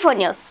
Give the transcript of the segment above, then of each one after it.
four news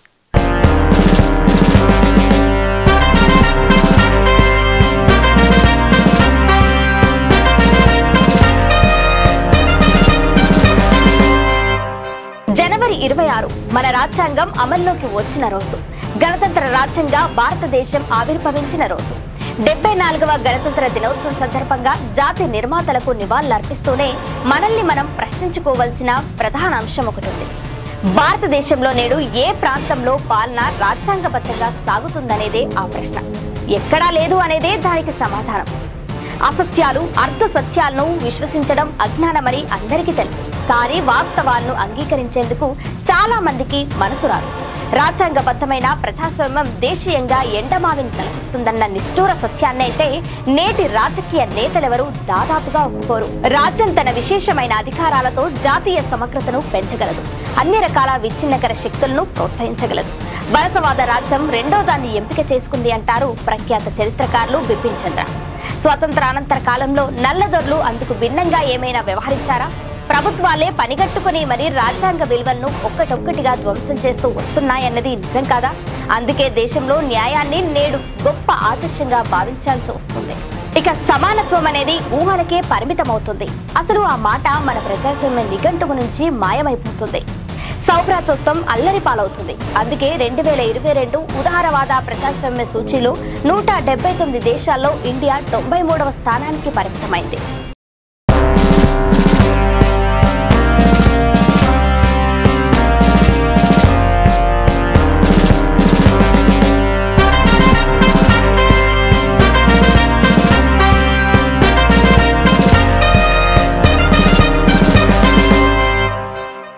జనవరి ఇరవై ఆరు మన రాజ్యాంగం అమల్లోకి వచ్చిన రోజు గణతంత్ర రాజ్యంగా భారతదేశం ఆవిర్భవించిన రోజు డెబ్బై నాలుగవ గణతంత్ర దినోత్సవం సందర్భంగా జాతి నిర్మాతలకు నివాళులర్పిస్తూనే మనల్ని మనం ప్రశ్నించుకోవాల్సిన ప్రధాన అంశం ఒకటి ఉంది భారతదేశంలో నేడు ఏ ప్రాంతంలో పాలన రాజ్యాంగబద్ధంగా సాగుతుందనేదే ఆ ప్రశ్న ఎక్కడా లేదు అనేదే దానికి సమాధానం అసత్యాలు అర్ధ సత్యాలను విశ్వసించడం అజ్ఞానమని అందరికీ తెలుసు కానీ వాస్తవాలను అంగీకరించేందుకు చాలా మందికి మనసు రాదు రాజ్యాంగబద్ధమైన ప్రజాస్వామ్యం దేశీయంగా ఎండమావిని తలపిస్తుందన్న నిష్ఠూర సత్యాన్నైతే నేటి రాజకీయ నేతలెవరూ దాదాపుగా ఒప్పుకోరు రాజ్యం తన విశేషమైన అధికారాలతో జాతీయ సమగ్రతను పెంచగలదు అన్ని రకాల విచ్ఛిన్నకర శక్తులను ప్రోత్సహించగలదు వలసవాద రాజ్యం రెండో దాన్ని ఎంపిక చేసుకుంది అంటారు ప్రఖ్యాత చరిత్రకారులు బిపిన్ చంద్ర స్వాతంత్రానంతర కాలంలో నల్లదొరలు అందుకు భిన్నంగా ఏమైనా వ్యవహరించారా ప్రభుత్వాలే పనిగట్టుకుని మరి రాజ్యాంగ విలువలను ఒక్కటొక్కటిగా ధ్వంసం చేస్తూ వస్తున్నాయన్నది నిజం కాదా అందుకే దేశంలో న్యాయాన్ని నేడు గొప్ప ఆదర్శంగా భావించాల్సి వస్తుంది ఇక సమానత్వం అనేది ఊహలకే పరిమితమవుతుంది అసలు ఆ మాట మన ప్రజాస్వామ్య నిఘంటువు నుంచి మాయమైపోతుంది సౌభ్రాతృత్వం అల్లరి పాలవుతుంది అందుకే రెండు వేల ఇరవై రెండు ఉదారవాద ప్రజాస్వామ్య సూచీలో నూట డెబ్బై తొమ్మిది దేశాల్లో ఇండియా తొంభై మూడవ స్థానానికి పరిమితమైంది